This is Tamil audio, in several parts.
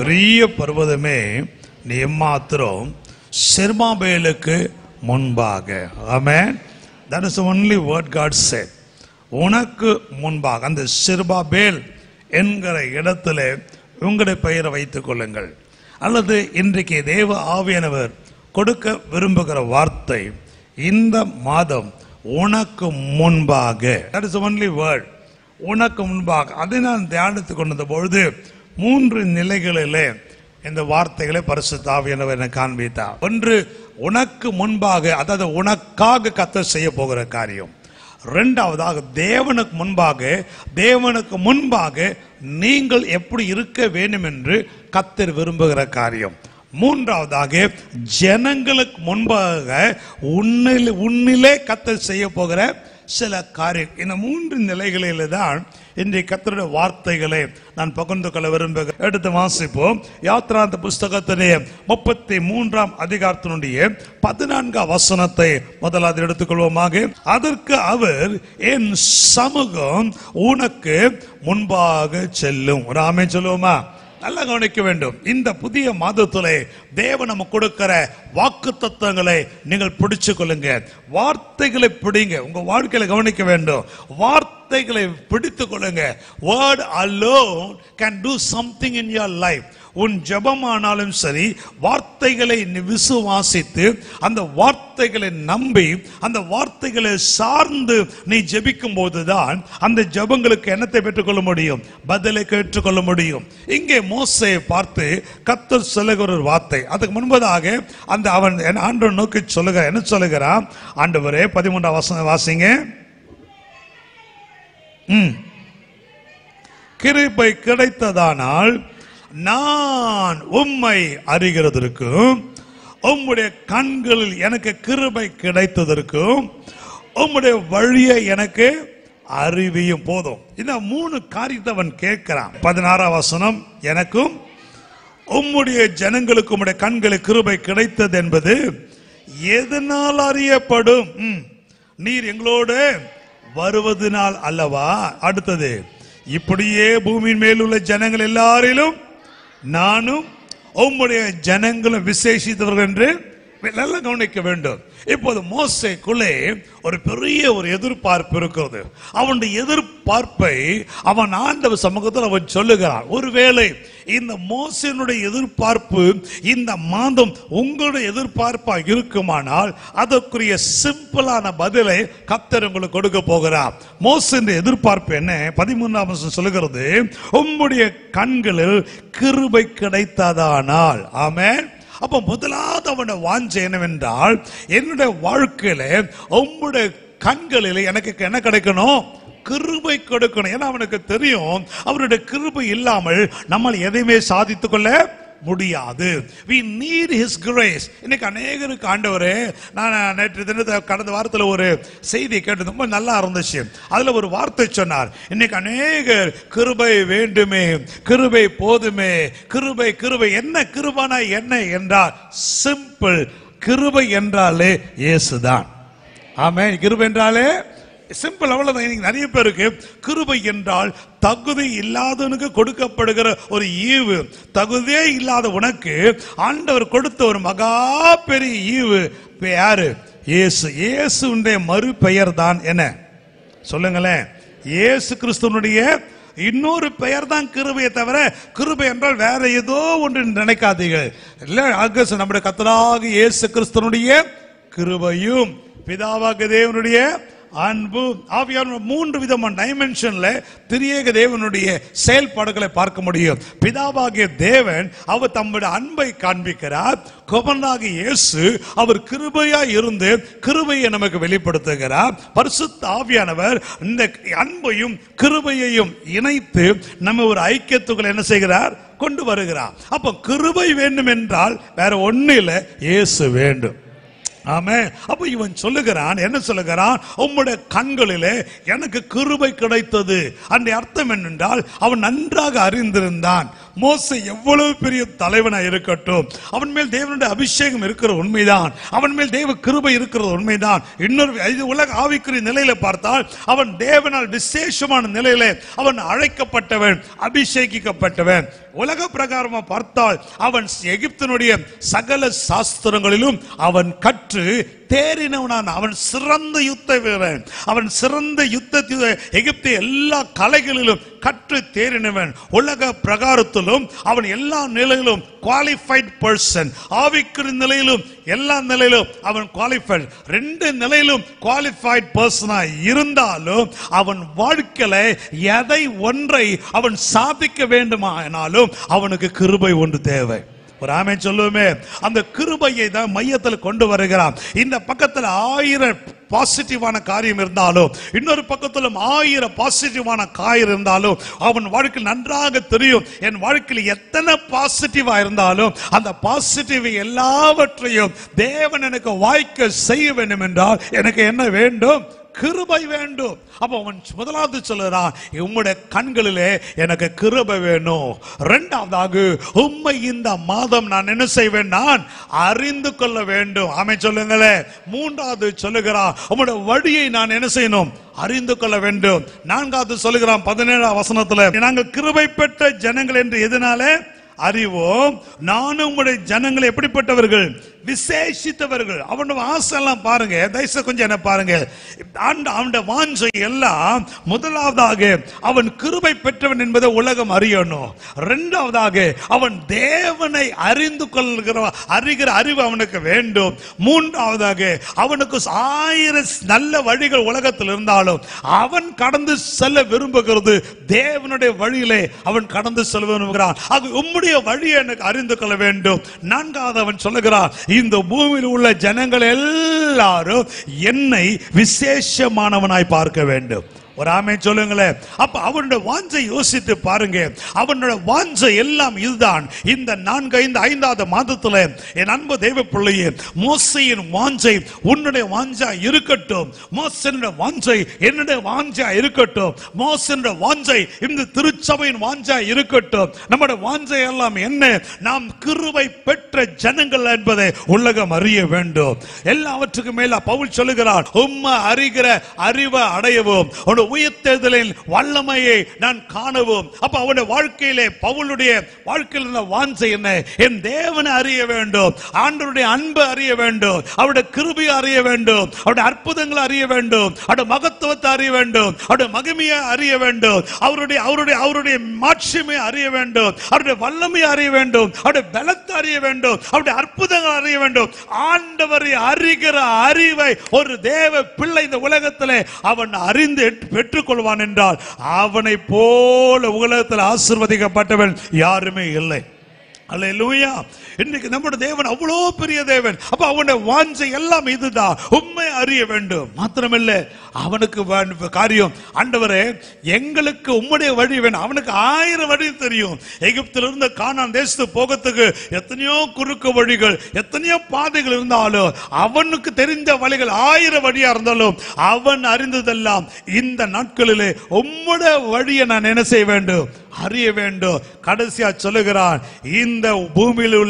பெரிய பர்வதமே நீ எம்மாத்திரம் செர்மாபேலுக்கு முன்பாக ஆமென் that is the only word God said உனக்கு முன்பாக அந்த சிறுபாபேல் என்கிற இடத்துல உங்களுடைய பெயரை வைத்துக் கொள்ளுங்கள் அல்லது இன்றைக்கு தேவ ஆவியானவர் கொடுக்க விரும்புகிற வார்த்தை இந்த மாதம் உனக்கு முன்பாக that is the only word உனக்கு முன்பாக அதை நான் தியானித்துக் கொண்டிருந்த பொழுது மூன்று நிலைகளிலே இந்த வார்த்தைகளை பரிசுத்த ஆவியானவர் எனக்கு காண்பித்தார் ஒன்று உனக்கு முன்பாக அதாவது உனக்காக கத்தர் செய்ய போகிற காரியம் ரெண்டாவதாக தேவனுக்கு முன்பாக தேவனுக்கு முன்பாக நீங்கள் எப்படி இருக்க வேண்டும் என்று கத்தர் விரும்புகிற காரியம் மூன்றாவதாக ஜனங்களுக்கு முன்பாக உன்னில் உன்னிலே கத்தர் செய்ய போகிற சில காரியம் இந்த மூன்று நிலைகளில் தான் இன்றைய கத்தருடைய வார்த்தைகளை நான் பகிர்ந்து கொள்ள விரும்புகிறேன் எடுத்து வாசிப்போம் யாத்ராந்த புஸ்தகத்திலே முப்பத்தி மூன்றாம் அதிகாரத்தினுடைய பதினான்காம் வசனத்தை முதலாவது எடுத்துக்கொள்வோமாக அதற்கு அவர் என் சமூகம் உனக்கு முன்பாக செல்லும் ஒரு ஆமே சொல்லுவோமா நல்லா கவனிக்க வேண்டும் இந்த புதிய மாதத்திலே தேவன் நம்ம கொடுக்கிற வாக்கு தத்துவங்களை நீங்கள் பிடிச்சு கொள்ளுங்க வார்த்தைகளை பிடிங்க உங்க வாழ்க்கையில கவனிக்க வேண்டும் வார்த்தைகளை பிடித்து கொள்ளுங்க word alone can do something in your life உன் ஜெபமானாலும் சரி வார்த்தைகளை நீ விசுவாசித்து அந்த வார்த்தைகளை நம்பி அந்த வார்த்தைகளை சார்ந்து நீ ஜெபிக்கும் போதுதான் அந்த ஜெபங்களுக்கு என்னத்தை பெற்றுக்கொள்ள முடியும் பதிலை கேட்டுக்கொள்ள முடியும் இங்கே மோசையை பார்த்து கத்தர் சொல்லுகிற ஒரு வார்த்தை அதுக்கு முன்பதாக அந்த அவன் என் ஆண்டவன் நோக்கி சொல்லுக என்ன சொல்லுகிறான் ஆண்டவரே பதிமூன்றாம் வசனம் வாசிங்க ம் கிருபை கிடைத்ததானால் நான் உம்மை அறிகிறதற்கும் உம்முடைய கண்களில் எனக்கு கிருபை கிடைத்ததற்கும் உம்முடைய வழியை எனக்கு அறிவியும் போதும் இந்த மூணு காரியத்தை அவன் கேட்கிறான் பதினாறாம் வசனம் எனக்கும் உம்முடைய ஜனங்களுக்கு உம்முடைய கண்களுக்கு கிருபை கிடைத்தது என்பது எதனால் அறியப்படும் ம். நீர் எங்களோடு வருவதனால் அல்லவா அடுத்தது இப்படியே பூமியின் மேல் உள்ள ஜனங்கள் எல்லாரிலும் நானும் உம்முடைய ஜனங்களும் விசேஷித்தவர்கள் என்று நல்லா கவனிக்க வேண்டும் இப்போது மோசைக்குள்ளே ஒரு பெரிய ஒரு எதிர்பார்ப்பு இருக்கிறது அவனுடைய எதிர்பார்ப்பை அவன் ஆண்டவர் சமூகத்தில் அவன் சொல்லுகிறான் ஒருவேளை இந்த மோசனுடைய எதிர்பார்ப்பு இந்த மாதம் உங்களுடைய எதிர்பார்ப்பா இருக்குமானால் அதற்குரிய சிம்பிளான பதிலை கத்தர் உங்களுக்கு கொடுக்க போகிறார் மோசன் எதிர்பார்ப்பு என்ன பதிமூன்றாம் வசனம் சொல்லுகிறது உம்முடைய கண்களில் கிருபை கிடைத்ததானால் ஆமென் அப்ப முதலாவது அவனுடைய வாஞ்சை என்னவென்றால் என்னுடைய வாழ்க்கையில உம்முடைய கண்களில் எனக்கு என்ன கிடைக்கணும் கிருபை கொடுக்கணும் ஏன்னா அவனுக்கு தெரியும் அவருடைய கிருபை இல்லாமல் நம்மால் எதையுமே சாதித்துக் கொள்ள முடியாது we need his grace இன்னைக்கு அநேகருக்கு ஆண்டவரே நான் நேற்று தினத்தை கடந்த வாரத்தில் ஒரு செய்தி கேட்டது ரொம்ப நல்லா இருந்துச்சு அதுல ஒரு வார்த்தை சொன்னார் இன்னைக்கு அநேகர் கிருபை வேண்டுமே கிருபை போதுமே கிருபை கிருபை என்ன கிருபானா என்ன என்றால் சிம்பிள் கிருபை என்றாலே இயேசுதான் ஆமே கிருபை என்றாலே சிம்பிள் அவ்வளவுதான் இன்னைக்கு நிறைய பேருக்கு கிருபை என்றால் தகுதி இல்லாதவனுக்கு கொடுக்கப்படுகிற ஒரு ஈவு தகுதியே இல்லாத உனக்கு ஆண்டவர் கொடுத்த ஒரு மகா பெரிய ஈவு இப்ப யாரு இயேசு இயேசுடைய மறு பெயர் தான் என்ன சொல்லுங்களேன் இயேசு கிறிஸ்துவனுடைய இன்னொரு பெயர் தான் கிருபையை தவிர கிருபை என்றால் வேற ஏதோ ஒன்று நினைக்காதீர்கள் இல்ல ஆகஸ்ட் நம்முடைய கத்தராக இயேசு கிறிஸ்துவனுடைய கிருபையும் பிதாவாக தேவனுடைய அன்பு ஆவியான மூன்று விதமான டைமென்ஷன்ல திரியேக தேவனுடைய செயல்பாடுகளை பார்க்க முடியும் பிதாவாகிய தேவன் அவர் தம்முடைய அன்பை காண்பிக்கிறார் குமரனாகிய இயேசு அவர் கிருபையா இருந்து கிருபையை நமக்கு வெளிப்படுத்துகிறார் பரிசுத்த ஆவியானவர் இந்த அன்பையும் கிருபையையும் இணைத்து நம்ம ஒரு ஐக்கியத்துக்குள்ள என்ன செய்கிறார் கொண்டு வருகிறார் அப்ப கிருபை வேண்டும் என்றால் வேற ஒண்ணு இல்லை இயேசு வேண்டும் ஆமே அப்ப இவன் சொல்லுகிறான் என்ன சொல்லுகிறான் உம்முடைய கண்களிலே எனக்கு கிருபை கிடைத்தது அந்த அர்த்தம் என்னென்றால் அவன் நன்றாக அறிந்திருந்தான் மோசே எவ்வளவு பெரிய தலைவனா இருக்கட்டும் அவன் மேல் தேவனுடைய அபிஷேகம் இருக்கிற உண்மைதான் அவன் மேல் தேவ கிருபை இருக்கிறது உண்மைதான் இன்னொரு இது உலக ஆவிக்குரிய நிலையில பார்த்தால் அவன் தேவனால் விசேஷமான நிலையில அவன் அழைக்கப்பட்டவன் அபிஷேகிக்கப்பட்டவன் உலக பிரகாரமா பார்த்தால் அவன் எகிப்தினுடைய சகல சாஸ்திரங்களிலும் அவன் கற்று தேறினவனான் அவன் சிறந்த யுத்த வீரன் அவன் சிறந்த யுத்த எகிப்து எல்லா கலைகளிலும் கற்று தேறினவன் உலக பிரகாரத்திலும் அவன் எல்லா நிலையிலும் குவாலிஃபைட் பர்சன் ஆவிக்குரிய நிலையிலும் எல்லா நிலையிலும் அவன் குவாலிஃபைட் ரெண்டு நிலையிலும் குவாலிஃபைட் பர்சனா இருந்தாலும் அவன் வாழ்க்கையில எதை ஒன்றை அவன் சாதிக்க வேண்டுமானாலும் அவனுக்கு கிருபை ஒன்று தேவை ஒரு ஆமை சொல்லுவோமே அந்த கிருபையை தான் மையத்தில் கொண்டு வருகிறான் இந்த பக்கத்தில் ஆயிரம் பாசிட்டிவான காரியம் இருந்தாலும் இன்னொரு பக்கத்திலும் ஆயிரம் பாசிட்டிவான காரியம் இருந்தாலும் அவன் வாழ்க்கையில் நன்றாக தெரியும் என் வாழ்க்கையில் எத்தனை பாசிட்டிவா இருந்தாலும் அந்த பாசிட்டிவ் எல்லாவற்றையும் தேவன் எனக்கு வாய்க்க செய்ய வேண்டும் என்றால் எனக்கு என்ன வேண்டும் கிருபை வேண்டும் அப்ப அவன் முதலாவது சொல்லுறான் உம்முடைய கண்களிலே எனக்கு கிருபை வேணும் இரண்டாவதாக உம்மை இந்த மாதம் நான் என்ன செய்வேன் நான் அறிந்து கொள்ள வேண்டும் ஆமை சொல்லுங்களே மூன்றாவது சொல்லுகிறான் உம்முடைய வழியை நான் என்ன செய்யணும் அறிந்து கொள்ள வேண்டும் நான்காவது சொல்லுகிறான் பதினேழாம் வசனத்துல நாங்கள் கிருபை பெற்ற ஜனங்கள் என்று எதனாலே அறிவோம் நானும் உங்களுடைய ஜனங்கள் எப்படிப்பட்டவர்கள் விசேஷித்தவர்கள் அவனோட ஆசை எல்லாம் பாருங்க தயவுசெய்து கொஞ்சம் என்ன பாருங்க ஆண்ட அவனுடைய வாஞ்சை எல்லாம் முதலாவதாக அவன் கிருபை பெற்றவன் என்பதை உலகம் அறியணும் இரண்டாவதாக அவன் தேவனை அறிந்து கொள்கிற அறிகிற அறிவு அவனுக்கு வேண்டும் மூன்றாவதாக அவனுக்கு ஆயிரம் நல்ல வழிகள் உலகத்தில் இருந்தாலும் அவன் கடந்து செல்ல விரும்புகிறது தேவனுடைய வழியிலே அவன் கடந்து செல்ல விரும்புகிறான் ஆக உம்முடைய வழியை எனக்கு அறிந்து கொள்ள வேண்டும் நான்காவது அவன் சொல்லுகிறான் இந்த பூமியில் உள்ள ஜனங்கள் எல்லாரும் என்னை விசேஷமானவனாய் பார்க்க வேண்டும் ஒரு ஆமை சொல்லுங்களேன் அப்ப அவனுடைய வாஞ்சை யோசித்து பாருங்க அவனோட வாஞ்சை எல்லாம் இதுதான் இந்த நான்கு ஐந்து ஐந்தாவது மாதத்துல என் அன்பு தெய்வ பிள்ளையே மோசையின் வாஞ்சை உன்னுடைய வாஞ்சா இருக்கட்டும் மோசனுடைய வாஞ்சை என்னுடைய வாஞ்சா இருக்கட்டும் மோசனுடைய வாஞ்சை இந்த திருச்சபையின் வாஞ்சா இருக்கட்டும் நம்முடைய வாஞ்சை எல்லாம் என்ன நாம் கிருபை பெற்ற ஜனங்கள் என்பதை உலகம் அறிய வேண்டும் எல்லாவற்றுக்கும் மேல பவுல் சொல்லுகிறார் உம்மை அறிகிற அறிவை அடையவும் உன்னுடைய உயிர்த்தெழுதலின் வல்லமையை நான் காணவும் அப்ப அவனுடைய வாழ்க்கையிலே பவுலுடைய வாழ்க்கையில் இருந்த வாஞ்சை என்ன என் தேவனை அறிய வேண்டும் ஆண்டவருடைய அன்பு அறிய வேண்டும் அவருடைய கிருபையை அறிய வேண்டும் அவருடைய அற்புதங்களை அறிய வேண்டும் அவருடைய மகத்துவத்தை அறிய வேண்டும் அவருடைய மகிமையை அறிய வேண்டும் அவருடைய அவருடைய அவருடைய மாட்சிமை அறிய வேண்டும் அவருடைய வல்லமையை அறிய வேண்டும் அவருடைய பலத்தை அறிய வேண்டும் அவருடைய அற்புதங்கள் அறிய வேண்டும் ஆண்டவரை அறிகிற அறிவை ஒரு தேவ பிள்ளை இந்த உலகத்திலே அவன் அறிந்து பெற்றுக்கொள்வான் என்றால் அவனை போல உலகத்தில் ஆசிர்வதிக்கப்பட்டவன் யாருமே இல்லை அல்லேலூயா இன்னைக்கு நம்முடைய தேவன் அவ்வளோ பெரிய தேவன் அப்ப அவனுடைய வாஞ்சை எல்லாம் இதுதான் உண்மை அறிய வேண்டும் மாத்திரமல்ல அவனுக்கு வேண்ட- காரியம் ஆண்டவரே எங்களுக்கு உம்முடைய வழி வேணும் அவனுக்கு ஆயிரம் வழி தெரியும் எகிப்திலிருந்து கானான் தேசத்துக்கு போகிறதுக்கு எத்தனையோ குறுக்கு வழிகள் எத்தனையோ பாதைகள் இருந்தாலும் அவனுக்கு தெரிந்த வழிகள் ஆயிரம் வழியா இருந்தாலும் அவன் அறிந்ததெல்லாம் இந்த நாட்களிலே உம்முடைய வழியை நான் என்ன செய்ய வேண்டும் அறிய வேண்டும் கடைசியா சொல்லுகிறான் இந்த பூமியில் உள்ள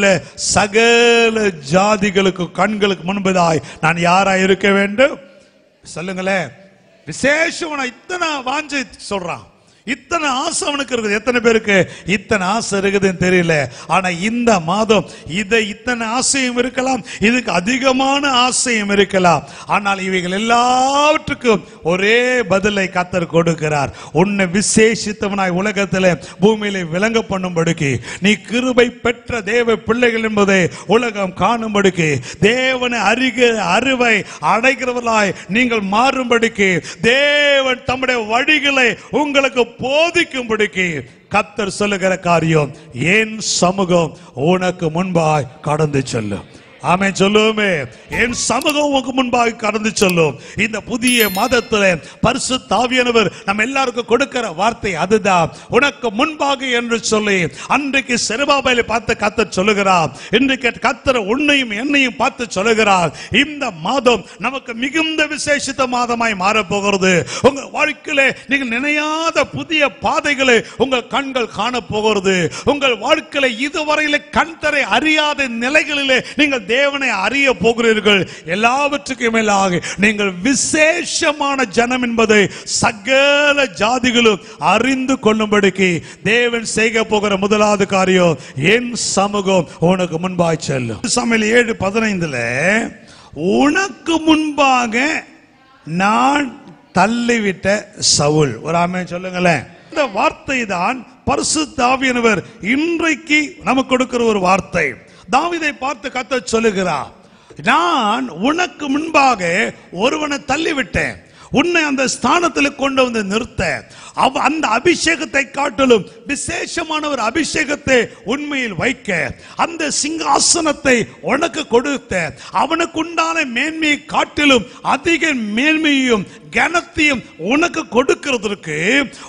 சகல ஜாதிகளுக்கு கண்களுக்கு முன்பதாய் நான் யாராய் இருக்க வேண்டும் சொல்லுங்களேன் விசேஷம் இத்தனை வாஞ்சை சொல்றான் இத்தனை ஆசை அவனுக்கு இருக்குது எத்தனை பேருக்கு இத்தனை ஆசை இருக்குதுன்னு தெரியல ஆனா இந்த மாதம் இதை இத்தனை ஆசையும் இருக்கலாம் இதுக்கு அதிகமான ஆசையும் இருக்கலாம் ஆனால் இவைகள் எல்லாவற்றுக்கும் ஒரே பதிலை கத்தர் கொடுக்கிறார் உன்னை விசேஷித்தவனாய் உலகத்தில் பூமியில விளங்க பண்ணும்படிக்கு நீ கிருபை பெற்ற தேவ பிள்ளைகள் என்பதை உலகம் காணும்படிக்கு தேவனை அறிக அறிவை அடைகிறவர்களாய் நீங்கள் மாறும்படிக்கு தேவன் தம்முடைய வழிகளை உங்களுக்கு போதிக்கும்படிக்கு கத்தர் சொல்லுகிற காரியம் என் சமூகம் உனக்கு முன்பாய் கடந்து செல்லும் ஆமென் சொல்லுவோமே என் சமூகம் உங்க முன்பாக கடந்து சொல்லும் இந்த புதிய மாதத்துல பரிசு தாவியானவர் நம்ம எல்லாருக்கும் கொடுக்கிற வார்த்தை அதுதான் உனக்கு முன்பாக என்று சொல்லி அன்றைக்கு செருபாபையில பார்த்து கத்த சொல்லுகிறார் இன்றைக்கு கத்தர் உன்னையும் என்னையும் பார்த்து சொல்லுகிறார் இந்த மாதம் நமக்கு மிகுந்த விசேஷித்த மாதமாய் மாறப் போகிறது உங்க வாழ்க்கையில நீங்கள் நினையாத புதிய பாதைகளை உங்கள் கண்கள் காண போகிறது உங்கள் வாழ்க்கையில இதுவரையில கண் தரை அறியாத நிலைகளிலே நீங்கள் தேவனை அறிய போகிறீர்கள் எல்லாவற்றுக்கும் மேலாக நீங்கள் விசேஷமான ஜனம் என்பதை சகல ஜாதிகளும் அறிந்து கொள்ளும்படிக்கு தேவன் செய்ய போகிற முதலாவது காரியம் என் சமூகம் உனக்கு முன்பாய் செல்லும் சமையல் ஏழு பதினைந்துல உனக்கு முன்பாக நான் தள்ளிவிட்ட சவுல் ஒரு ஆமே சொல்லுங்களேன் இந்த வார்த்தை தான் பரிசு தாவியனவர் இன்றைக்கு நமக்கு கொடுக்கிற ஒரு வார்த்தை தாவிதை பார்த்து கத்த சொல்லுகிறார் நான் உனக்கு முன்பாக ஒருவனை தள்ளிவிட்டேன் உன்னை அந்த ஸ்தானத்தில் கொண்டு வந்து நிறுத்த அவ அந்த அபிஷேகத்தை காட்டிலும் விசேஷமான ஒரு அபிஷேகத்தை உண்மையில் வைக்க அந்த சிங்காசனத்தை உனக்கு கொடுத்த அவனுக்கு உண்டான மேன்மையை காட்டிலும் அதிக மேன்மையும் கனத்தையும் உனக்கு கொடுக்கிறதற்கு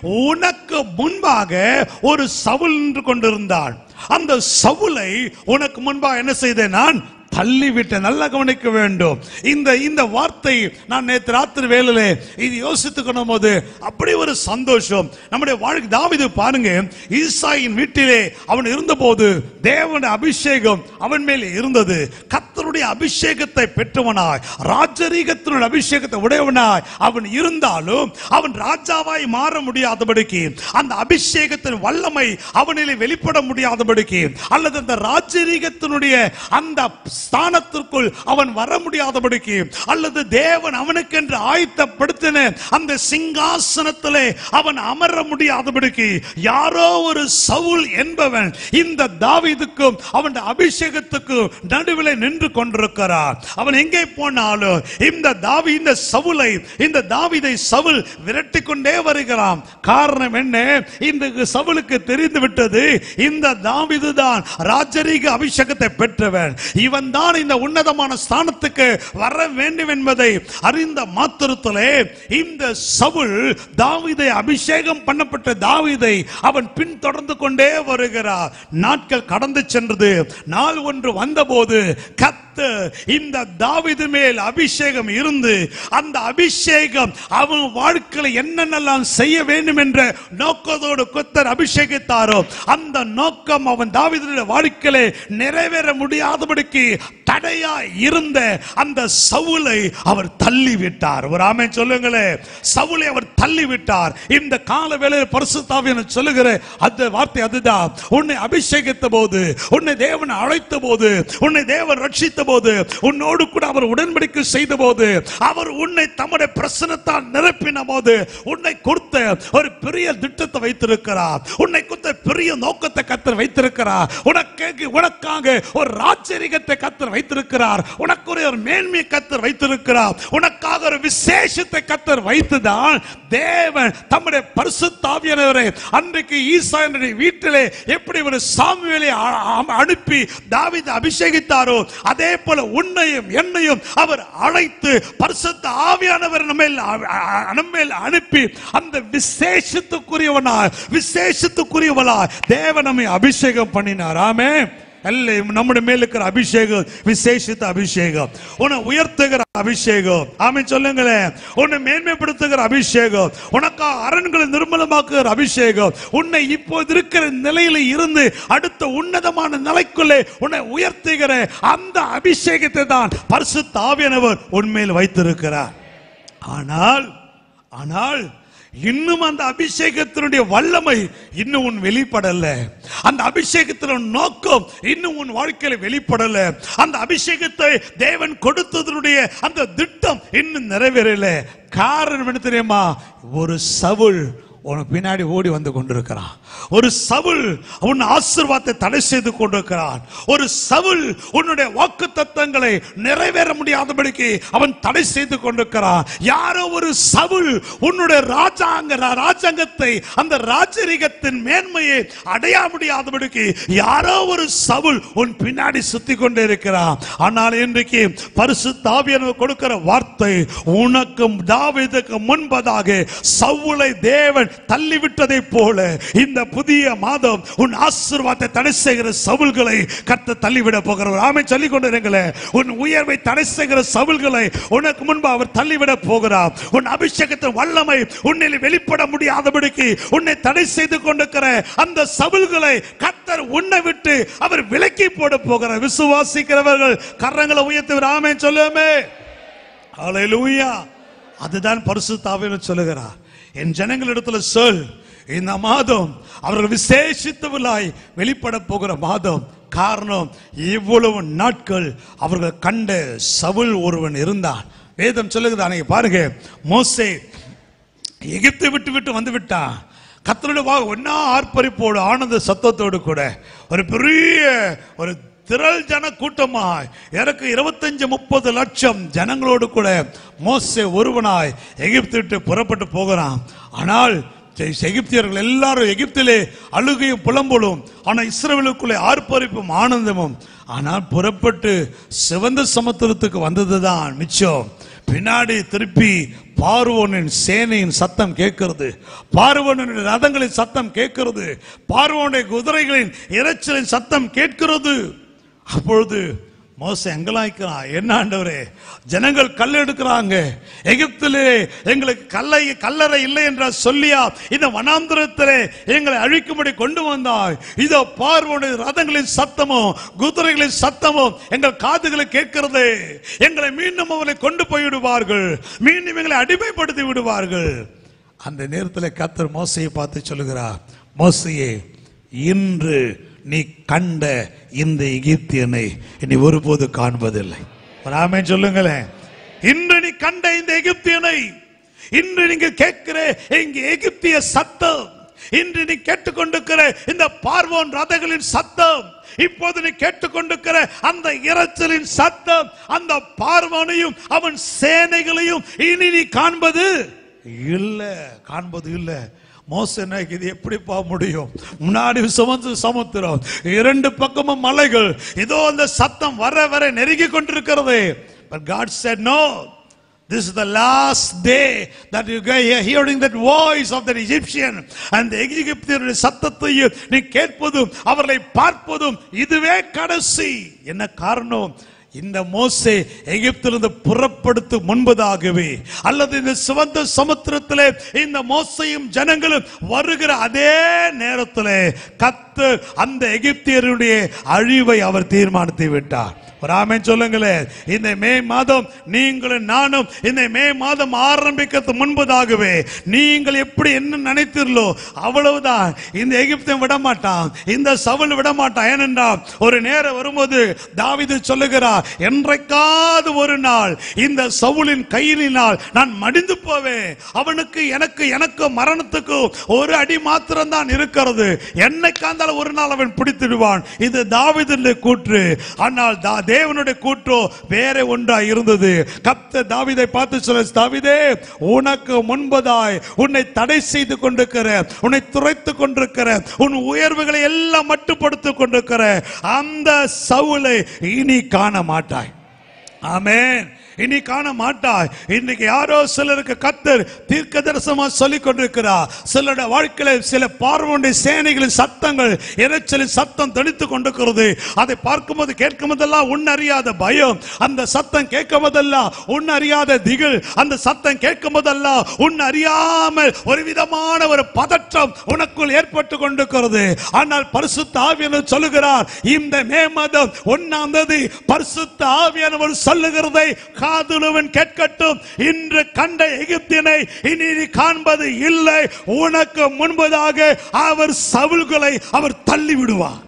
உனக்கு முன்பாக ஒரு சவுல் நின்று கொண்டிருந்தான் அந்த சவுலை உனக்கு முன்பாக என்ன செய்தேன் நான் தள்ளிவிட்டேன் நல்லா கவனிக்க வேண்டும் இந்த இந்த வார்த்தை நான் நேற்று ராத்திரி வேலையில இது யோசித்துக்கணும் போது அப்படி ஒரு சந்தோஷம் நம்முடைய வாழ்க்கை தாவிது பாருங்க ஈசாயின் வீட்டிலே அவன் இருந்தபோது தேவனுடைய அபிஷேகம் அவன் மேல் இருந்தது கத்தருடைய அபிஷேகத்தை பெற்றவனாய் ராஜரீகத்தினுடைய அபிஷேகத்தை உடையவனாய் அவன் இருந்தாலும் அவன் ராஜாவாய் மாற முடியாதபடிக்கு அந்த அபிஷேகத்தின் வல்லமை அவனிலே வெளிப்பட முடியாதபடிக்கு அல்லது அந்த ராஜரீகத்தினுடைய அந்த ஸ்தானத்திற்குள் அவன் வர முடியாதபடிக்கு அல்லது தேவன் அவனுக்கென்று ஆயத்தப்படுத்தின அந்த சிங்காசனத்திலே அவன் அமர முடியாதபடிக்கு யாரோ ஒரு சவுல் என்பவன் இந்த தாவீதுக்கும் அவன் அபிஷேகத்துக்கும் நடுவில் நின்று கொண்டிருக்கிறார் அவன் எங்கே போனாலும் இந்த தாவி இந்த சவுலை இந்த தாவீதை சவுல் விரட்டி கொண்டே வருகிறான் காரணம் என்ன இந்த சவுலுக்கு தெரிந்து விட்டது இந்த தாவீது தான் ராஜரீக அபிஷேகத்தை பெற்றவன் இவன் தான் இந்த உன்னதமான ஸ்தானத்துக்கு வர வேண்டும் என்பதை அறிந்த மாத்திரத்திலே இந்த சவுல் தாவீதை அபிஷேகம் பண்ணப்பட்ட தாவீதை அவன் பின்தொடர்ந்து கொண்டே வருகிறார் நாட்கள் கடந்து சென்றது நாள் ஒன்று வந்தபோது கத்த இந்த தாவீது மேல் அபிஷேகம் இருந்து அந்த அபிஷேகம் அவன் வாழ்க்கையில என்னென்னலாம் செய்ய வேண்டும் என்ற நோக்கத்தோடு குத்தர் அபிஷேகித்தாரோ அந்த நோக்கம் அவன் தாவீதுடைய வாழ்க்கையிலே நிறைவேற முடியாதபடிக்கு தடையா இருந்த அந்த சவுலை அவர் தள்ளி விட்டார் ஒரு ஆமை சொல்லுங்களே சவுலை அவர் தள்ளி விட்டார் இந்த கால வேளையில் பரிசுத்தாவியன சொல்லுகிற அந்த வார்த்தை அதுதான் உன்னை அபிஷேகித்த போது உன்னை தேவன் அழைத்த போது உன்னை தேவன் ரட்சித்த போது உன்னோடு கூட அவர் உடன்படிக்கை செய்த போது அவர் உன்னை தம்முடைய பிரசனத்தால் நிரப்பின போது உன்னை கொடுத்த ஒரு பெரிய திட்டத்தை வைத்திருக்கிறார் உன்னை கொடுத்த பெரிய நோக்கத்தை கத்தர் வைத்திருக்கிறார் உனக்கு உனக்காக ஒரு ராஜரிகத்தை கத்தர் வைத்திருக்கிறார் உனக்கு ஒரு ஒரு மேன்மையை கத்தர் வைத்திருக்கிறார் உனக்காக ஒரு விசேஷத்தை கத்தர் வைத்துதான் தேவன் தம்முடைய பரிசுத்தாவியானவரை அன்றைக்கு ஈசா என்னுடைய வீட்டிலே எப்படி ஒரு சாமுவேலை அ- அ- அனுப்பி தாவீது அபிஷேகித்தாரோ அதே போல உன்னையும் என்னையும் அவர் அழைத்து பரிசுத்த ஆவியானவர் நம்ம நம்மேல் அனுப்பி அந்த விசேஷத்துக்குரியவனா விசேஷத்துக்குரியவளா தேவன் நம்மை அபிஷேகம் பண்ணினார் ஆமே அல்ல நம்முடைய மேல் இருக்கிற அபிஷேகம் விசேஷித்த அபிஷேகம் உன்னை உயர்த்துகிற அபிஷேகம் ஆமே சொல்லுங்களேன் உன்னை மேன்மைப்படுத்துகிற அபிஷேகம் உனக்கா அரண்களை நிர்மலமாக்குகிற அபிஷேகம் உன்னை இப்போது இருக்கிற நிலையில இருந்து அடுத்த உன்னதமான நிலைக்குள்ளே உன்னை உயர்த்துகிற அந்த அபிஷேகத்தை தான் பரிசு தாவியனவர் உன்மேல் வைத்திருக்கிறார் ஆனால் ஆனால் இன்னும் அந்த அபிஷேகத்தினுடைய வல்லமை இன்னும் உன் வெளிப்படல அந்த அபிஷேகத்தின் நோக்கம் இன்னும் உன் வாழ்க்கையில வெளிப்படல அந்த அபிஷேகத்தை தேவன் கொடுத்ததனுடைய அந்த திட்டம் இன்னும் நிறைவேறல காரணம் என்ன தெரியுமா ஒரு சவுல் உனக்கு பின்னாடி ஓடி வந்து கொண்டிருக்கிறான் ஒரு சவுல் உன் ஆசீர்வாதத்தை தடை செய்து கொண்டிருக்கிறான் ஒரு சவுல் உன்னுடைய வாக்கு தத்தங்களை நிறைவேற முடியாதபடிக்கு அவன் தடை செய்து கொண்டிருக்கிறான் யாரோ ஒரு சவுல் உன்னுடைய ராஜாங்க ராஜாங்கத்தை அந்த ராஜரிகத்தின் மேன்மையை அடைய முடியாதபடிக்கு யாரோ ஒரு சவுல் உன் பின்னாடி சுத்தி கொண்டே இருக்கிறான் ஆனால் இன்றைக்கு பரிசு தாவியனு கொடுக்கிற வார்த்தை உனக்கும் தாவீதுக்கு முன்பதாக சவுலை தேவன் தள்ளிவிட்டதை போல இந்த புதிய மாதம் உன் ஆசீர்வாதத்தை தடை செய்கிற சவுல்களை கத்த தள்ளிவிட போகிறவர் ஆமை சொல்லிக் கொண்டிருங்களே உன் உயர்வை தடை செய்கிற சவுல்களை உனக்கு முன்பு அவர் தள்ளிவிட போகிறார் உன் அபிஷேகத்தின் வல்லமை உன்னில் வெளிப்பட முடியாதபடிக்கு உன்னை தடை செய்து கொண்டிருக்கிற அந்த சவுல்களை கத்தர் உன்னை விட்டு அவர் விலக்கி போட போகிறார் விசுவாசிக்கிறவர்கள் கரங்களை உயர்த்தி ஆமை சொல்லுமே ஹalleluya அதுதான் பரிசுத்தாவின்னு சொல்லுகிறார் என் ஜனங்களிடத்துல சொல் இந்த மாதம் அவர்கள் விசேஷித்தவர்களாய் வெளிப்பட போகிற மாதம் காரணம் இவ்வளவு நாட்கள் அவர்கள் கண்ட சவுல் ஒருவன் இருந்தான் வேதம் சொல்லுகிறது அன்னைக்கு பாருங்க மோசே எகிப்தை விட்டு விட்டு வந்து விட்டான் கத்தருடைய வா ஒன்னா ஆர்ப்பரிப்போடு ஆனந்த சத்தத்தோடு கூட ஒரு பெரிய ஒரு திரள் ஜன கூட்டமாய் எனக்கு இருபத்தஞ்சு முப்பது லட்சம் ஜனங்களோடு கூட மோசே ஒருவனாய் எகிப்து விட்டு புறப்பட்டு போகிறான் ஆனால் எ- எகிப்தியர்கள் எல்லாரும் எகிப்திலே அழுகையும் புலம்பலும் ஆனால் இஸ்ரவேலுக்குள்ளே ஆர்ப்பரிப்பும் ஆனந்தமும் ஆனால் புறப்பட்டு சிவந்த சமுத்திரத்துக்கு வந்ததுதான் மிச்சம் பின்னாடி திருப்பி பார்வோனின் சேனையின் சத்தம் கேட்கிறது பார்வோனின் ரதங்களின் சத்தம் கேட்கிறது பார்வோனுடைய குதிரைகளின் இரைச்சலின் சத்தம் கேட்கிறது அப்பொழுது மோச எங்கலாய்க்கிறான் என்ன ஆண்டவரே ஜனங்கள் கல் எடுக்கிறாங்க எகிப்திலே எங்களுக்கு கல்லை கல்லறை இல்லை என்ற சொல்லியா இந்த வனாந்திரத்திலே எங்களை அழிக்கும்படி கொண்டு வந்தாய் இதோ பார்வோனுடைய ரதங்களின் சத்தமும் குதிரைகளின் சத்தமும் எங்கள் காதுகளை கேட்கிறது எங்களை மீண்டும் அவரை கொண்டு போய்விடுவார்கள் மீண்டும் எங்களை அடிமைப்படுத்தி விடுவார்கள் அந்த நேரத்தில் கத்தர் மோசையை பார்த்து சொல்லுகிறார் மோசையே இன்று நீ கண்ட இந்த எகிப்தியனை இனி ஒருபோது காண்பதில்லை ஒரு ஆமென் சொல்லுங்களேன் இன்று நீ கண்ட இந்த எகிப்தியனை இன்று நீங்க கேட்கிற இங்க எகிப்திய சத்தம் இன்று நீ கேட்டுக்கொண்டிருக்கிற இந்த பார்வோன் ரதங்களின் சத்தம் இப்போது நீ கேட்டுக்கொண்டிருக்கிற அந்த இரைச்சலின் சத்தம் அந்த பார்வோனையும் அவன் சேனைகளையும் இனி நீ காண்பது இல்ல காண்பது இல்ல மோசனை இது எப்படிப்பா முடியும் முன்னாடி சுமந்து சமுத்திரம் இரண்டு பக்கமும் மலைகள் இதோ அந்த சத்தம் வர வர நெருங்கி கொண்டிருக்கிறது but god said no This is the last day that you are hearing that voice of that Egyptian and the எகிப்தியருடைய சத்தத்தையும் நீ கேட்பதும் அவர்களை பார்ப்பதும் இதுவே கடைசி என்ன காரணம் இந்த மோசே எகிப்திலிருந்து புறப்படுத்து முன்பதாகவே அல்லது இந்த சிவந்த சமுத்திரத்திலே இந்த மோசையும் ஜனங்களும் வருகிற அதே நேரத்திலே கத்து அந்த எகிப்தியருடைய அழிவை அவர் தீர்மானித்து விட்டார் ஒரு ஆமென் சொல்லுங்களேன் இந்த மே மாதம் நீங்களும் நானும் இந்த மே மாதம் ஆரம்பிக்கிறது முன்பதாகவே நீங்கள் எப்படி என்ன நினைத்தீர்களோ அவ்வளவுதான் இந்த எகிப்தியன் விட மாட்டான் இந்த சவுல் விட மாட்டான் ஏனென்றால் ஒரு நேரம் வரும்போது தாவீது சொல்லுகிறார் என்றைக்காவது ஒரு நாள் இந்த சவுலின் கையினால் நான் மடிந்து போவேன் அவனுக்கு எனக்கு எனக்கு மரணத்துக்கு ஒரு அடி மாத்திரம் தான் இருக்கிறது என்னைக்காந்தாலும் ஒரு நாள் அவன் பிடித்திடுவான் இது தாவீதுடைய கூற்று ஆனால் தா- தேவனுடைய கூற்றோ வேற ஒன்றா இருந்தது கத்த தாவீதை பார்த்து சொல்ல தாவீதே உனக்கு முன்பதாய் உன்னை தடை செய்து கொண்டிருக்கிற உன்னை துரைத்து கொண்டிருக்கிற உன் உயர்வுகளை எல்லாம் மட்டுப்படுத்திக் கொண்டிருக்கிற அந்த சவுலை இனி காண மாட்டாய் ஆமென் இனி காண மாட்டாய் இன்னைக்கு யாரோ சிலருக்கு கத்தர் தீர்க்க தரிசனமா சொல்லிக் கொண்டிருக்கிறார் சிலருடைய வாழ்க்கையில சில பார்வோனுடைய சேனைகளின் சத்தங்கள் இரைச்சலின் சத்தம் தடித்துக் கொண்டிருக்கிறது அதை பார்க்கும்போது கேட்கும் போதெல்லாம் உன் அறியாத பயம் அந்த சத்தம் கேட்கும் போதெல்லாம் உன் அறியாத திகில் அந்த சத்தம் கேட்கும் போதெல்லாம் உன் அறியாமல் ஒரு விதமான ஒரு பதற்றம் உனக்குள் ஏற்பட்டு கொண்டிருக்கிறது ஆனால் பரிசுத்த ஆவியானவர் சொல்லுகிறார் இந்த மே மாதம் ஒன்னாம் தேதி பரிசுத்த ஆவியானவர் சொல்லுகிறதை காதுலவன் கேட்கட்டும் இன்று கண்ட எகிப்தியனை இனி நீ காண்பது இல்லை உனக்கு முன்பதாக அவர் சவுல்களை அவர் தள்ளி விடுவார்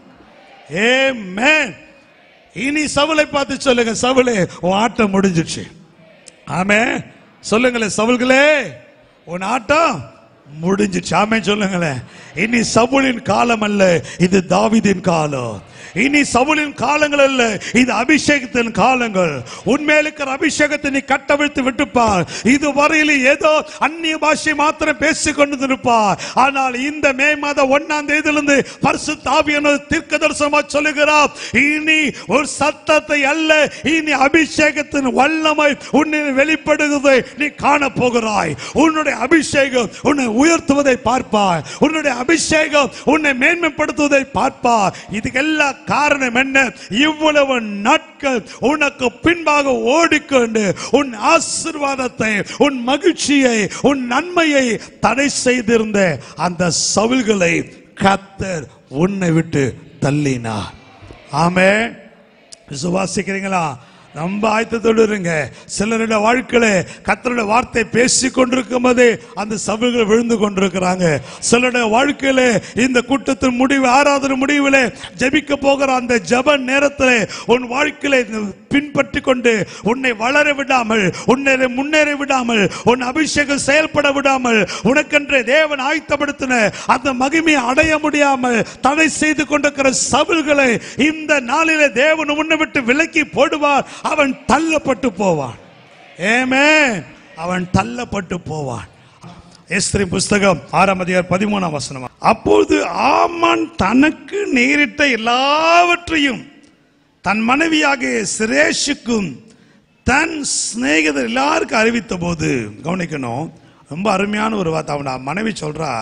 ஏமேன் இனி சவுலை பார்த்து சொல்லுங்க சவுலே உன் ஆட்டம் முடிஞ்சிடுச்சு ஆமே சொல்லுங்களேன் சவுல்களே உன் ஆட்டம் முடிஞ்சிச்சு ஆமே சொல்லுங்களேன் இனி சவுலின் காலம் அல்ல இது தாவீதின் காலம் இனி சவுலின் காலங்கள் அல்ல இது அபிஷேகத்தின் காலங்கள் உண்மையில இருக்கிற அபிஷேகத்தை நீ கட்டவிழ்த்து விட்டுப்பார் இது வரையில் ஏதோ அந்நிய பாஷை மாத்திரம் பேசிக் கொண்டு இருப்பார் ஆனால் இந்த மே மாத ஒன்னாம் தேதியிலிருந்து பரிசு தாவியான தீர்க்க தரிசனமா சொல்லுகிறார் இனி ஒரு சத்தத்தை அல்ல இனி அபிஷேகத்தின் வல்லமை உன்னை வெளிப்படுகிறதை நீ காண போகிறாய் உன்னுடைய அபிஷேகம் உன்னை உயர்த்துவதை பார்ப்பாய் உன்னுடைய அபிஷேகம் உன்னை மேன்மைப்படுத்துவதை பார்ப்பாய் இதுக்கெல்லாம் காரணம் என்ன இவ்வளவு நாட்கள் உனக்கு பின்பாக ஓடிக்கொண்டு உன் ஆசீர்வாதத்தை உன் மகிழ்ச்சியை உன் நன்மையை தடை செய்திருந்த அந்த சவுல்களை கத்தர் உன்னை விட்டு தள்ளினார் ஆமே விசுவாசிக்கிறீங்களா ரொம்ப ஆயத்தத்தோடு இருங்க சிலருடைய வாழ்க்கையில கத்தருடைய வார்த்தை பேசி கொண்டிருக்கும் போதே அந்த சபைகள் விழுந்து கொண்டிருக்கிறாங்க சிலருடைய வாழ்க்கையில இந்த கூட்டத்தின் முடிவு ஆறாவது முடிவில் ஜெபிக்க போகிற அந்த ஜெப நேரத்தில் உன் வாழ்க்கையில பின்பற்றி கொண்டு உன்னை வளர விடாமல் உன்னை முன்னேற விடாமல் உன் அபிஷேகம் செயல்பட விடாமல் உனக்கென்று தேவன் ஆயத்தப்படுத்தின அந்த மகிமையை அடைய முடியாமல் தடை செய்து கொண்டிருக்கிற சபல்களை இந்த நாளிலே தேவன் உன்னை விட்டு விலக்கி போடுவார் அவன் தள்ளப்பட்டு போவான் ஏமே அவன் தள்ளப்பட்டு போவான் எஸ்திரி புஸ்தகம் ஆறாம் அதிகார் பதிமூணாம் வசனம் அப்போது ஆமான் தனக்கு நேரிட்ட எல்லாவற்றையும் தன் மனைவியாகிய சிரேஷுக்கும் தன் சிநேகிதர் எல்லாருக்கும் அறிவித்த போது கவனிக்கணும் ரொம்ப அருமையான ஒரு வார்த்தை அவன் மனைவி சொல்றா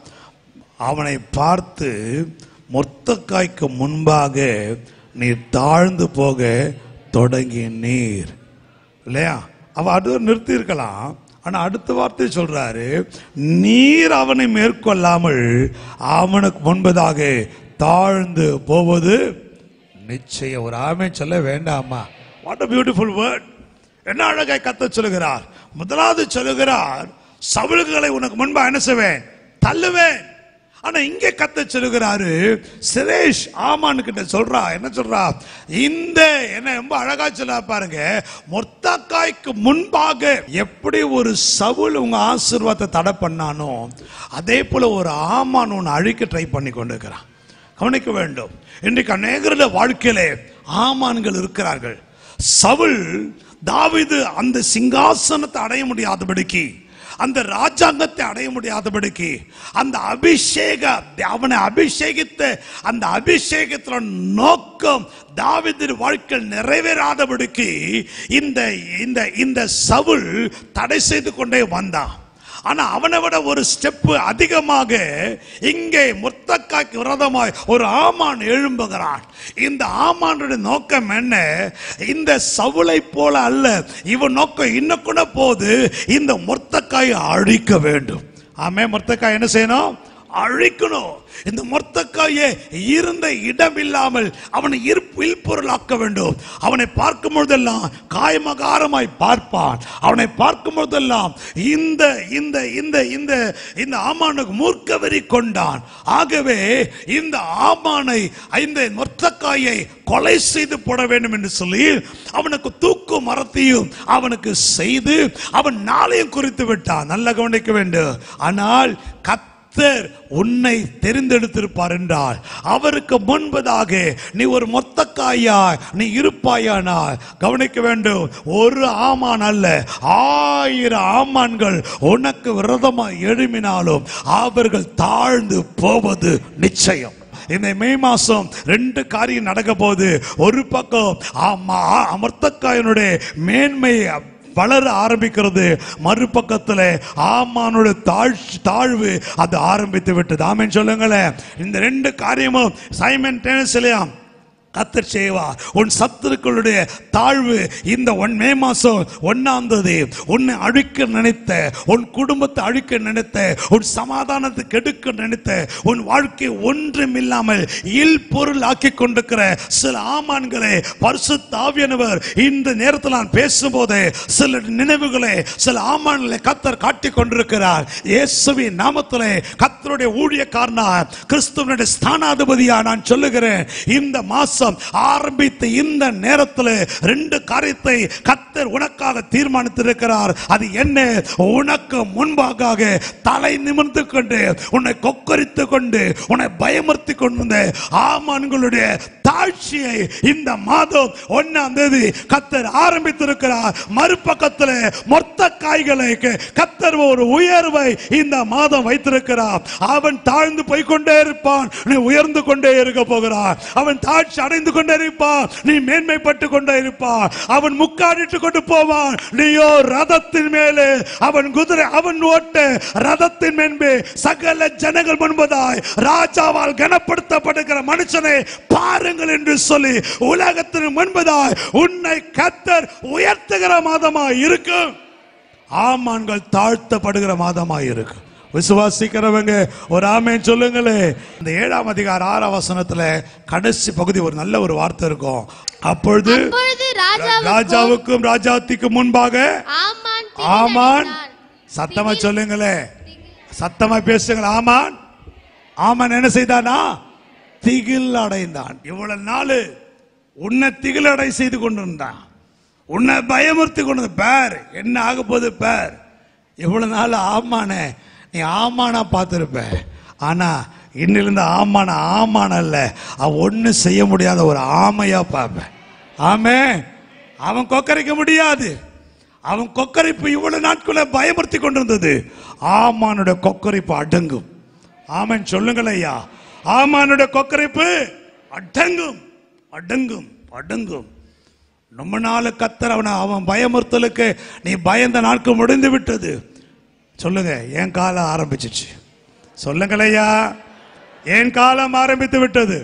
அவனை பார்த்து மொத்தக்காய்க்கு முன்பாக நீர் தாழ்ந்து போக தொடங்கிய நீர் இல்லையா அவ அது நிறுத்தி இருக்கலாம் ஆனா அடுத்த வார்த்தை சொல்றாரு நீர் அவனை மேற்கொள்ளாமல் அவனுக்கு முன்பதாக தாழ்ந்து போவது நிச்சயம் ஒரு ஆமை சொல்ல வேண்டாமா வாட் அ பியூட்டிஃபுல் வேர்ட் என்ன அழகாய் கத்த சொல்லுகிறார் முதலாவது சொல்லுகிறார் சவுல்களை உனக்கு முன்பா என்ன செய்வேன் தள்ளுவேன் ஆனா இங்கே கத்த சொல்லுகிறாரு சிரேஷ் ஆமான் கிட்ட சொல்றா என்ன சொல்றா இந்த என்ன ரொம்ப அழகா சொல்ல பாருங்க மொத்தக்காய்க்கு முன்பாக எப்படி ஒரு சவுல் உங்க ஆசீர்வாதத்தை தடை பண்ணானோ அதே போல ஒரு ஆமான் உன்னை அழிக்க ட்ரை பண்ணி கொண்டிருக்கிறான் கவனிக்க வேண்டும் இன்றைக்கு அநேகருடைய வாழ்க்கையிலே ஆமான்கள் இருக்கிறார்கள் சவுல் தாவீது அந்த சிங்காசனத்தை அடைய முடியாதபடிக்கு அந்த ராஜாங்கத்தை அடைய முடியாதபடிக்கு அந்த அபிஷேக அவனை அபிஷேகித்த அந்த அபிஷேகத்துல நோக்கம் தாவீதின் வாழ்க்கையில் நிறைவேறாதபடிக்கு இந்த இந்த இந்த சவுல் தடை செய்து கொண்டே வந்தான் ஆனா அவனை விட ஒரு ஸ்டெப் அதிகமாக இங்கே முத்தக்காய்க்கு விரதமாய் ஒரு ஆமான் எழும்புகிறான் இந்த ஆமானுடைய நோக்கம் என்ன இந்த சவுளை போல அல்ல இவன் நோக்கம் இன்னும் கூட போது இந்த முர்த்தக்காயை அழிக்க வேண்டும் ஆமே முர்த்தக்காய் என்ன செய்யணும் அழிக்கணும் இந்த மொத்தக்காயே இருந்த இடம் இல்லாமல் அவனை இருப்பில் பொருளாக்க வேண்டும் அவனை பார்க்கும் பொழுதெல்லாம் காயமகாரமாய் பார்ப்பான் அவனை பார்க்கும் பொழுதெல்லாம் இந்த இந்த இந்த இந்த இந்த ஆமானுக்கு மூர்க்க வெறி கொண்டான் ஆகவே இந்த ஆமானை இந்த மொத்தக்காயை கொலை செய்து போட வேண்டும் என்று சொல்லி அவனுக்கு தூக்கு மரத்தையும் அவனுக்கு செய்து அவன் நாளையும் குறித்து விட்டான் நல்ல கவனிக்க வேண்டும் ஆனால் கத் கர்த்தர் உன்னை தெரிந்தெடுத்திருப்பார் என்றால் அவருக்கு முன்பதாக நீ ஒரு மொத்தக்காயா நீ இருப்பாயானால் கவனிக்க வேண்டும் ஒரு ஆமான் அல்ல ஆயிரம் ஆமான்கள் உனக்கு விரதமாய் எழுமினாலும் அவர்கள் தாழ்ந்து போவது நிச்சயம் இந்த மே மாசம் ரெண்டு காரியம் நடக்க போகுது ஒரு பக்கம் ஆமா அமர்த்தக்காயனுடைய மேன்மை வளர ஆரம்பிக்கிறது மறுபக்கத்துல ஆமானுடைய தாழ்ச்சி தாழ்வு அது ஆரம்பித்து விட்டது ஆமென் சொல்லுங்களேன் இந்த ரெண்டு காரியமும் சைமன் டேனஸ்லயாம் கத்தர் செய்வா உன் சத்துருக்களுடைய தாழ்வு இந்த ஒன் மே மாசம் ஒன்னாம் தேதி உன்னை அழிக்க நினைத்த உன் குடும்பத்தை அழிக்க நினைத்த உன் சமாதானத்தை கெடுக்க நினைத்த உன் வாழ்க்கை ஒன்றும் இல்லாமல் இல் பொருள் ஆக்கி கொண்டிருக்கிற சில ஆமான்களை பரிசு தாவியனவர் இந்த நேரத்தில் நான் பேசும்போது சில நினைவுகளை சில ஆமான்களை கத்தர் காட்டி கொண்டிருக்கிறார் இயேசுவின் நாமத்திலே கத்தருடைய ஊழியக்காரனா கிறிஸ்துவனுடைய ஸ்தானாதிபதியா நான் சொல்லுகிறேன் இந்த மாசம் மாசம் ஆரம்பித்த இந்த நேரத்தில் ரெண்டு காரியத்தை கத்தர் உனக்காக தீர்மானித்திருக்கிறார் அது என்ன உனக்கு முன்பாக தலை நிமிர்ந்து கொண்டு உன்னை கொக்கரித்து கொண்டு உன்னை பயமுறுத்தி கொண்டு ஆமான்களுடைய தாழ்ச்சியை இந்த மாதம் ஒன்னாம் தேதி கத்தர் ஆரம்பித்திருக்கிறார் மறுபக்கத்தில் மொத்த காய்களை கத்தர் ஒரு உயர்வை இந்த மாதம் வைத்திருக்கிறார் அவன் தாழ்ந்து போய்க்கொண்டே இருப்பான் நீ உயர்ந்து கொண்டே இருக்க போகிறார் அவன் தாழ்ச்சி அடைந்து கொண்டே இருப்பான் நீ மேன்மைப்பட்டு கொண்டே இருப்பான் அவன் முக்காடிட்டு கொண்டு போவான் நீயோ ரதத்தின் மேலே அவன் குதிரை அவன் ஓட்ட ரதத்தின் மேன்பே சகல ஜனங்கள் முன்பதாய் ராஜாவால் கனப்படுத்தப்படுகிற மனுஷனை பாருங்கள் என்று சொல்லி உலகத்தின் முன்பதாய் உன்னை கத்தர் உயர்த்துகிற மாதமாய் இருக்கும் ஆமான்கள் தாழ்த்தப்படுகிற மாதமாய் இருக்கும் விசுவாசிக்கிறவங்க ஒரு ஆமேன் சொல்லுங்களே இந்த ஏழாம் அதிகார ஆறாம் வசனத்துல கடைசி பகுதி ஒரு நல்ல ஒரு வார்த்தை இருக்கும் அப்பொழுது அப்பொழுது ராஜாவுக்கும் ராஜாவுக்கும் ராஜாத்திக்கும் முன்பாக ஆமான் ஆமான் திகிலடைந்தான். சத்தமா சொல்லுங்களே சத்தமா பேசுங்கள் ஆமான் ஆமான் என்ன செய்தானா திகில் அடைந்தான் இவ்வளவு நாள் உன்னை திகில் அடை செய்து கொண்டிருந்தான் உன்னை பயமுறுத்தி கொண்டு பேர் என்ன ஆக போகுது பேர் இவ்வளவு நாள் ஆமானே நீ ஆமானா பார்த்திருப்ப ஆனா இன்னிலிருந்து ஆமான ஆமான அல்ல அவன் ஒன்றும் செய்ய முடியாத ஒரு ஆமையா பார்ப்பேன் ஆமே அவன் கொக்கரிக்க முடியாது அவன் கொக்கரிப்பு இவ்வளவு நாட்கள பயமுறுத்தி கொண்டிருந்தது ஆமானுடைய கொக்கரிப்பு அடங்கும் ஆமன் சொல்லுங்கள் ஐயா ஆமானுடைய கொக்கரிப்பு அடங்கும் அடங்கும் அடங்கும் ரொம்ப நாள் கத்தர் அவனை அவன் பயமுறுத்தலுக்கு நீ பயந்த நாட்கள் முடிந்து விட்டது சொல்லுங்க என் காலம் ஆரம்பிச்சிச்சு சொல்லுங்கள் ஐயா என் காலம் ஆரம்பித்து விட்டது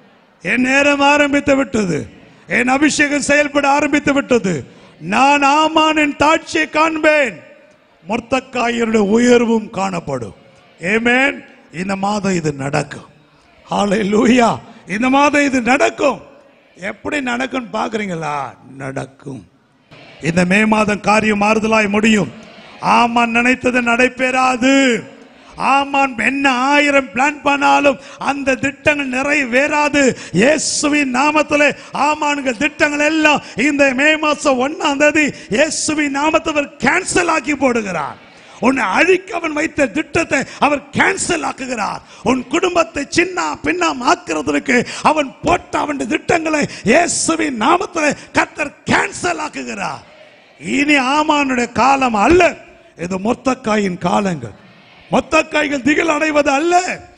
என் நேரம் ஆரம்பித்து விட்டது என் அபிஷேகம் செயல்பட ஆரம்பித்து விட்டது நான் ஆமானின் தாட்சியை காண்பேன் மொர்த்தக்காயருடைய உயர்வும் காணப்படும் ஏமேன் இந்த மாதம் இது நடக்கும் ஹalleluya இந்த மாதம் இது நடக்கும் எப்படி நடக்கும் பாக்குறீங்களா நடக்கும் இந்த மே மாதம் காரியம் மாறுதலாய் முடியும் ஆமான் நினைத்தது நடைபெறாது ஆமான் என்ன ஆயிரம் பிளான் பண்ணாலும் அந்த திட்டங்கள் நிறைவேறாது இயேசுவின் நாமத்திலே ஆமான்கள் திட்டங்கள் எல்லாம் இந்த மே மாசம் ஒன்னாம் தேதி இயேசுவின் நாமத்தை கேன்சல் ஆக்கி போடுகிறார் உன்னை அழிக்க அவன் வைத்த திட்டத்தை அவர் கேன்சல் ஆக்குகிறார் உன் குடும்பத்தை சின்ன பின்னம் ஆக்குறதற்கு அவன் போட்ட அவன் திட்டங்களை இயேசுவின் நாமத்தில் கத்தர் கேன்சல் ஆக்குகிறார் இனி ஆமானுடைய காலம் அல்ல இது மொத்தக்காயின் காலங்கள் மொத்தக்காய்கள் திகில் அடைவது அல்ல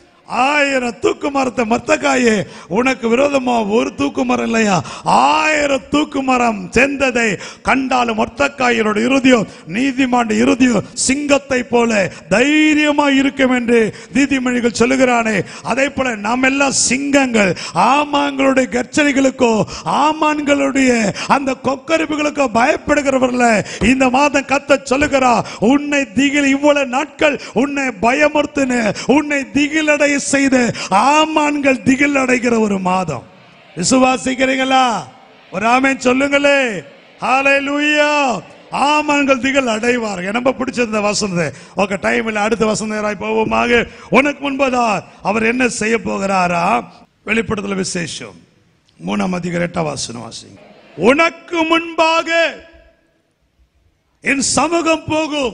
ஆயிரம் தூக்கு மரத்தை மொத்தக்காயே உனக்கு விரோதமா ஒரு தூக்கு மரம் இல்லையா ஆயிரம் தூக்கு மரம் சென்றதை கண்டாலும் மொத்தக்காயரோட இறுதியும் நீதிமாண்ட இறுதியும் சிங்கத்தை போல தைரியமா இருக்கும் என்று நீதிமொழிகள் சொல்லுகிறானே அதே போல நாம் எல்லாம் சிங்கங்கள் ஆமான்களுடைய கர்ச்சனைகளுக்கோ ஆமான்களுடைய அந்த கொக்கரிப்புகளுக்கோ பயப்படுகிறவர்கள இந்த மாதம் கத்த சொல்லுகிறா உன்னை திகில் இவ்வளவு நாட்கள் உன்னை பயமுறுத்தின உன்னை திகிலடைய செய்த ஆமான்கள் திகில் அடைகிற ஒரு மாதம் விசுவாசிக்கிறீங்களா ஒரு ஆமேன் சொல்லுங்களே ஹalleluya ஆமான்கள் திகழ் அடைவார் எனக்கு பிடிச்சிருந்த வசனத்தை ஓகே டைம் இல்ல அடுத்த வசனராய் போவோமாக உனக்கு முன்பதா அவர் என்ன செய்ய போகிறாரா வெளிப்படுத்தல விசேஷம் மூணாம் அதிகார எட்டாம் வாசனம் வாசிங்க உனக்கு முன்பாக என் சமூகம் போகும்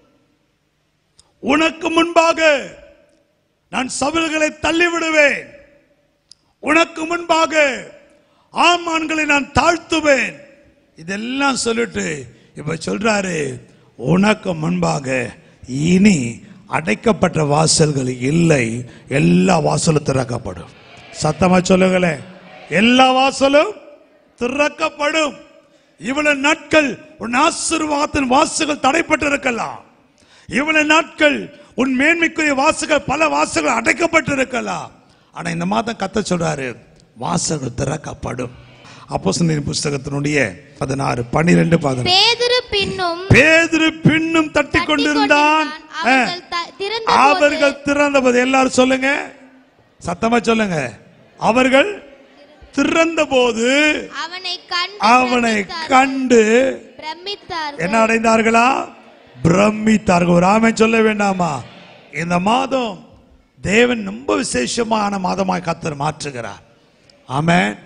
உனக்கு முன்பாக நான் சபல்களை தள்ளிவிடுவேன் உனக்கு முன்பாக ஆமான்களை நான் தாழ்த்துவேன் இதெல்லாம் சொல்லிட்டு இப்ப சொல்றாரு உனக்கு முன்பாக இனி அடைக்கப்பட்ட வாசல்கள் இல்லை எல்லா வாசலும் திறக்கப்படும் சத்தமா சொல்லுங்களேன் எல்லா வாசலும் திறக்கப்படும் இவ்வளவு நாட்கள் உன் ஆசீர்வாதத்தின் வாசல்கள் தடைப்பட்டு இருக்கலாம் இவ்வளவு நாட்கள் உன் மேன்மைக்குரிய வாசல்கள் பல வாசல்கள் அடைக்கப்பட்டு இருக்கலாம் ஆனா இந்த மாதம் கத்த சொல்றாரு வாசல்கள் திறக்கப்படும் அப்போஸ்தலரின் புஸ்தகத்தினுடைய பதினாறு பன்னிரெண்டு பதினாறு பேதுரு பின்னும் பேதுரு பின்னும் தட்டி தட்டிக் கொண்டிருந்தான் கொண்டிருந்தான். அவர்கள் த- திறந்தபோது அவர்கள் திறந்தபோது எல்லாரும் சொல்லுங்க சத்தமா சொல்லுங்க அவர்கள் திறந்த போது அவனை கண்டு அவனை பிரமித்தார்கள். கண்டு பிரமித்தார்கள் என்ன அடைந்தார்களா பிரமித்தார்கள் ஒரு ஆமை சொல்ல வேண்டாமா இந்த மாதம் தேவன் ரொம்ப விசேஷமான மாதமாய் கத்தர் மாற்றுகிறார் ஆமென்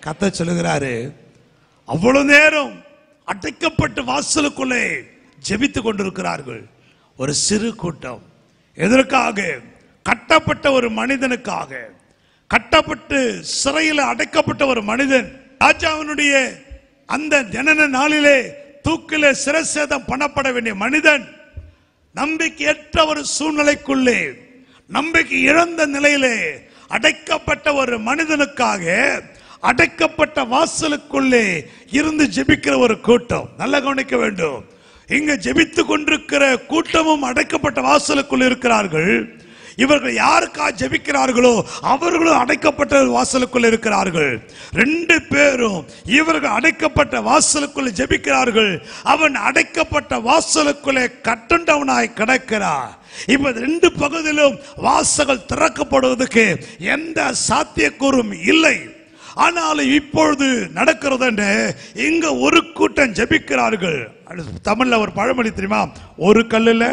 கத்த சொல்லுகிறாரு அவ்வளவு நேரம் அடைக்கப்பட்ட வாசலுக்குள்ளே ஜெபித்து கொண்டிருக்கிறார்கள் ஒரு சிறு கூட்டம் எதற்காக கட்டப்பட்ட ஒரு மனிதனுக்காக கட்டப்பட்டு சிறையில் அடைக்கப்பட்ட ஒரு மனிதன் ராஜாவினுடைய அந்த ஜனன நாளிலே தூக்கிலே சிரசேதம் பண்ணப்பட வேண்டிய மனிதன் நம்பிக்கையற்ற ஒரு சூழ்நிலைக்குள்ளே நம்பிக்கை இழந்த நிலையிலே அடைக்கப்பட்ட ஒரு மனிதனுக்காக அடைக்கப்பட்ட வாசலுக்குள்ளே இருந்து ஜெபிக்கிற ஒரு கூட்டம் நல்ல கவனிக்க வேண்டும் இங்க ஜெபித்து கொண்டிருக்கிற கூட்டமும் அடைக்கப்பட்ட வாசலுக்குள் இருக்கிறார்கள் இவர்கள் யாருக்கா ஜெபிக்கிறார்களோ அவர்களும் அடைக்கப்பட்ட வாசலுக்குள் இருக்கிறார்கள் ரெண்டு பேரும் இவர்கள் அடைக்கப்பட்ட வாசலுக்குள் ஜெபிக்கிறார்கள் அவன் அடைக்கப்பட்ட வாசலுக்குள்ளே கட்டுண்டவனாய் கிடக்கிறார் இப்ப ரெண்டு பகுதியிலும் வாசல்கள் திறக்கப்படுவதற்கு எந்த சாத்தியக்கூறும் இல்லை ஆனாலும் இப்பொழுது நடக்கிறது என்று இங்க ஒரு கூட்டம் ஜெபிக்கிறார்கள் அது தமிழ்ல ஒரு பழமொழி தெரியுமா ஒரு கல்லுல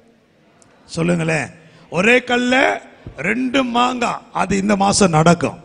சொல்லுங்களேன் ஒரே கல்ல ரெண்டு மாங்காய் அது இந்த மாசம் நடக்கும்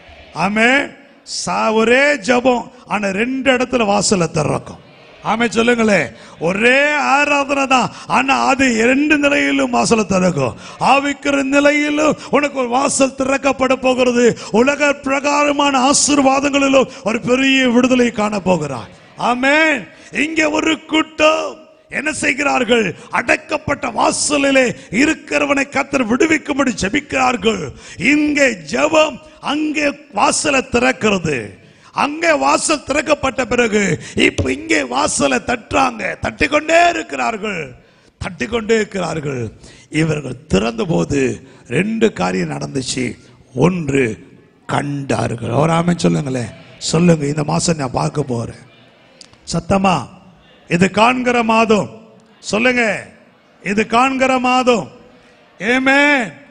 ஆமே சா- ஒரே ஜெபம் ஆனா ரெண்டு இடத்துல வாசலை திறக்கும் ஆமே சொல்லுங்களேன் ஒரே ஆராதனை தான் ஆனா அது ரெண்டு நிலையிலும் வாசலை திறக்கும் ஆவிக்கிற நிலையிலும் உனக்கு ஒரு வாசல் திறக்கப்பட போகிறது உலக பிரகாரமான ஆசீர்வாதங்களிலும் ஒரு பெரிய விடுதலை காண போகிறார் ஆமென் இங்க ஒரு கூட்டம் என்ன செய்கிறார்கள் அடக்கப்பட்ட வாசலிலே இருக்கிறவனை கத்தர் விடுவிக்கும்படி ஜெபிக்கிறார்கள் இங்கே ஜெபம் அங்கே வாசலை திறக்கிறது அங்கே வாசல் திறக்கப்பட்ட பிறகு இப்ப இங்கே வாசலை தட்டுறாங்க தட்டிக்கொண்டே இருக்கிறார்கள் தட்டிக்கொண்டே இருக்கிறார்கள் இவர்கள் திறந்த போது ரெண்டு காரியம் நடந்துச்சு ஒன்று கண்டார்கள் அவராமே சொல்லுங்களேன் சொல்லுங்க இந்த மாசம் நான் பார்க்க போறேன் சத்தமா இது காண்கிற மாதம் சொல்லுங்க இது காண்கிற மாதம் ஏமே